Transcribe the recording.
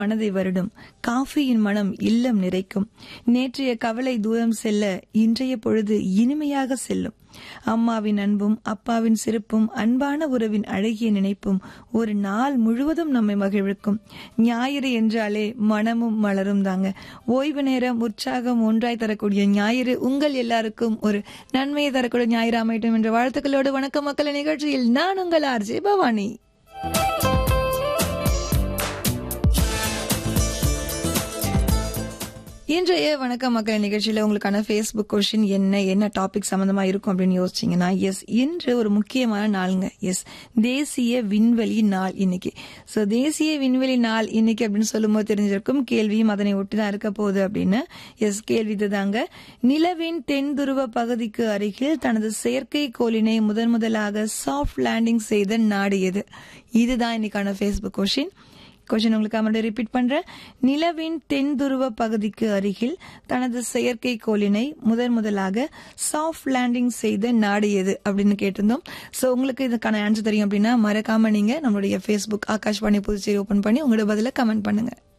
மனதை வருடும் காஃபியின் மனம் இல்லம் நிறைக்கும் நேற்றைய கவலை தூரம் செல்ல இன்றைய பொழுது இனிமையாக செல்லும் அம்மாவின் அன்பும் அப்பாவின் சிறப்பும் அன்பான உறவின் அழகிய நினைப்பும் ஒரு நாள் முழுவதும் நம்மை மகிழ்விக்கும் ஞாயிறு என்றாலே மனமும் மலரும் தாங்க ஓய்வு நேரம் உற்சாகம் ஒன்றாய் தரக்கூடிய ஞாயிறு உங்கள் எல்லாருக்கும் ஒரு நன்மையை தரக்கூடிய ஞாயிறு அமையட்டும் என்ற வாழ்த்துக்களோடு வணக்க மக்கள் நிகழ்ச்சியில் நான் உங்கள் ஆர்ஜே பவானி இன்றைய வணக்கம் மக்கள் நிகழ்ச்சியில உங்களுக்கான ஃபேஸ்புக் கொஷின் என்ன என்ன டாபிக் சம்பந்தமா இருக்கும் அப்படின்னு யோசிச்சீங்கன்னா எஸ் இன்று ஒரு முக்கியமான நாளுங்க எஸ் தேசிய விண்வெளி நாள் இன்னைக்கு ஸோ தேசிய விண்வெளி நாள் இன்னைக்கு அப்படின்னு சொல்லும்போது தெரிஞ்சிருக்கும் கேள்வியும் அதனை ஒட்டி தான் இருக்க போகுது அப்படின்னு எஸ் கேள்வி இதுதாங்க நிலவின் தென் துருவ பகுதிக்கு அருகில் தனது செயற்கைக்கோளினை முதன் முதலாக சாஃப்ட் லேண்டிங் செய்த நாடு எது இதுதான் இன்னைக்கான ஃபேஸ்புக் கொஷின் கொஸ்டின் உங்களுக்கு மறுபடியும் ரிப்பீட் பண்றேன் நிலவின் தென் துருவ பகுதிக்கு அருகில் தனது செயற்கைக்கோளினை முதன் முதலாக சாஃப்ட் லேண்டிங் செய்த நாடு எது அப்படின்னு கேட்டிருந்தோம் ஸோ உங்களுக்கு இதுக்கான ஆன்சர் தெரியும் அப்படின்னா மறக்காம நீங்க நம்மளுடைய ஃபேஸ்புக் ஆகாஷ்வாணி புதுச்சேரி ஓபன் பண்ணி உங்களோட பதில கமெண்ட் பண்ணுங்க